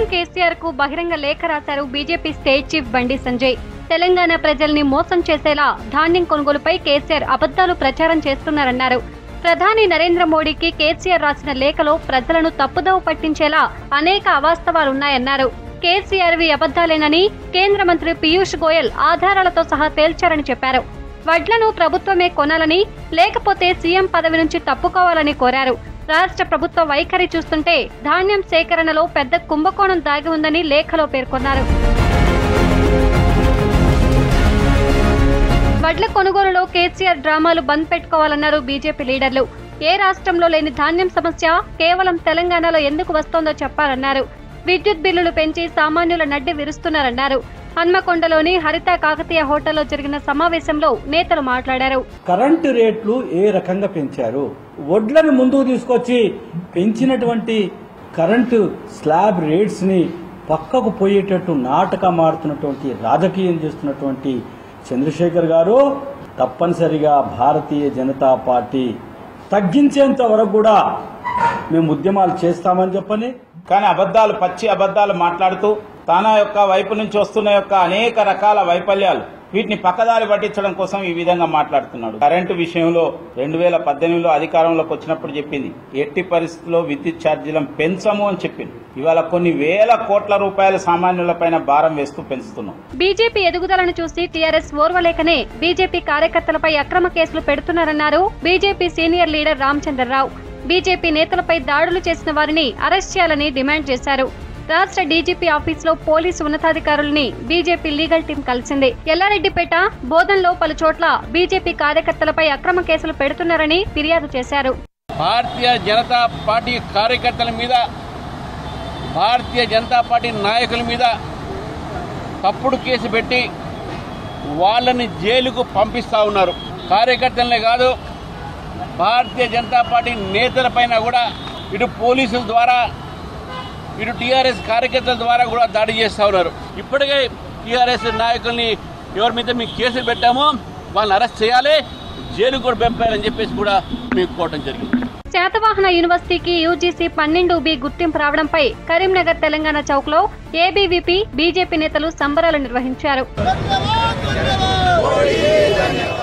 కేసీఆర్ కు బహిరంగ లేఖ రాశారు బీజేపీ స్టేట్ చీఫ్ బండి సంజయ్ తెలంగాణ ప్రజల్ని మోసం చేసేలా ధాన్యం కొనుగోలుపై కేసీఆర్ అబద్ధాలు ప్రచారం చేస్తున్నారన్నారు ప్రధాని నరేంద్ర మోడీకి కేసీఆర్ రాసిన లేఖలో ప్రజలను తప్పుదోవ పట్టించేలా అనేక అవాస్తవాలున్నాయన్నారు కేసీఆర్వి అబద్ధాలేనని కేంద్ర మంత్రి పీయూష్ గోయల్ ఆధారాలతో సహా తేల్చారని చెప్పారు వడ్లను ప్రభుత్వమే కొనాలని లేకపోతే సీఎం పదవి నుంచి తప్పుకోవాలని కోరారు రాష్ట్ర ప్రభుత్వ వైఖరి చూస్తుంటే ధాన్యం సేకరణలో పెద్ద కుంభకోణం దాగి ఉందని లేఖలో పేర్కొన్నారు వడ్ల కొనుగోలులో కేసీఆర్ డ్రామాలు బంద్ పెట్టుకోవాలన్నారు బీజేపీ లీడర్లు ఏ రాష్ట్రంలో లేని ధాన్యం సమస్య కేవలం తెలంగాణలో ఎందుకు వస్తోందో చెప్పాలన్నారు విద్యుత్ బిల్లులు పెంచి సామాన్యుల నడ్డి విరుస్తున్నారన్నారు హన్మకొండలోని హరిత కాకతీయ హోటల్లో జరిగిన సమావేశంలో నేతలు మాట్లాడారు కరెంటు రేట్లు ఏ రకంగా పెంచారు వడ్లను ముందుకు తీసుకొచ్చి పెంచినటువంటి కరెంటు స్లాబ్ రేట్స్ ని పక్కకు పోయేటట్టు నాటకం ఆడుతున్నటువంటి రాజకీయం చేస్తున్నటువంటి చంద్రశేఖర్ గారు తప్పనిసరిగా భారతీయ జనతా పార్టీ తగ్గించేంత వరకు కూడా మేము ఉద్యమాలు చేస్తామని చెప్పని కానీ అబద్ధాలు పచ్చి అబద్ధాలు మాట్లాడుతూ తన యొక్క వైపు నుంచి వస్తున్న యొక్క అనేక రకాల వైఫల్యాలు వీటిని పక్కదారి పట్టించడం కోసం ఈ విధంగా మాట్లాడుతున్నాడు కరెంటు విషయంలో రెండు వేల పద్దెనిమిదిలో అధికారంలోకి వచ్చినప్పుడు చెప్పింది ఎట్టి పరిస్థితుల్లో విద్యుత్ ఛార్జీలను పెంచము అని చెప్పింది ఇవాళ కొన్ని వేల కోట్ల రూపాయల సామాన్యులపైన భారం వేస్తూ పెంచుతున్నాం బీజేపీ ఎదుగుదలను చూసి టీఆర్ఎస్ ఓర్వలేకనే బీజేపీ కార్యకర్తలపై అక్రమ కేసులు పెడుతున్నారన్నారు BJP senior leader Ramachandra Rao BJP నేతలపై దాడులు చేసిన వారిని అరెస్ట్ చేయాలని డిమాండ్ చేశారు రాష్ట్ర డీజీపీ ఆఫీసులో పోలీసు ఉన్నతాధికారుల్ని బీజేపీ లీగల్ టీం కలిసింది ఎల్లారెడ్డిపేట బోధన్లో పలు చోట్ల బీజేపీ కార్యకర్తలపై అక్రమ కేసులు పెడుతున్నారని ఫిర్యాదు చేశారు భారతీయ జనతా పార్టీ కార్యకర్తల మీద భారతీయ జనతా పార్టీ నాయకుల మీద తప్పుడు కేసు పెట్టి వాళ్ళని జైలుకు పంపిస్తా ఉన్నారు కార్యకర్తలనే కాదు భారతీయ జనతా పార్టీ నేతలపైన కూడా ఇటు పోలీసుల ద్వారా ఇటు టీఆర్ఎస్ కార్యకర్తల ద్వారా కూడా దాడి చేస్తా ఉన్నారు ఇప్పటికే టీఆర్ఎస్ నాయకుల్ని ఎవరి మీద మీకు కేసులు పెట్టామో వాళ్ళని అరెస్ట్ చేయాలి జైలుకు కూడా పంపాలని చెప్పేసి కూడా మీకు కోవటం జరిగింది శాతవాహన యూనివర్సిటీకి యూజీసీ పన్నెండు బి గుర్తింపు రావడంపై కరీంనగర్ తెలంగాణ చౌక్ లో ఏబీవీపీ బీజేపీ నేతలు సంబరాలు నిర్వహించారు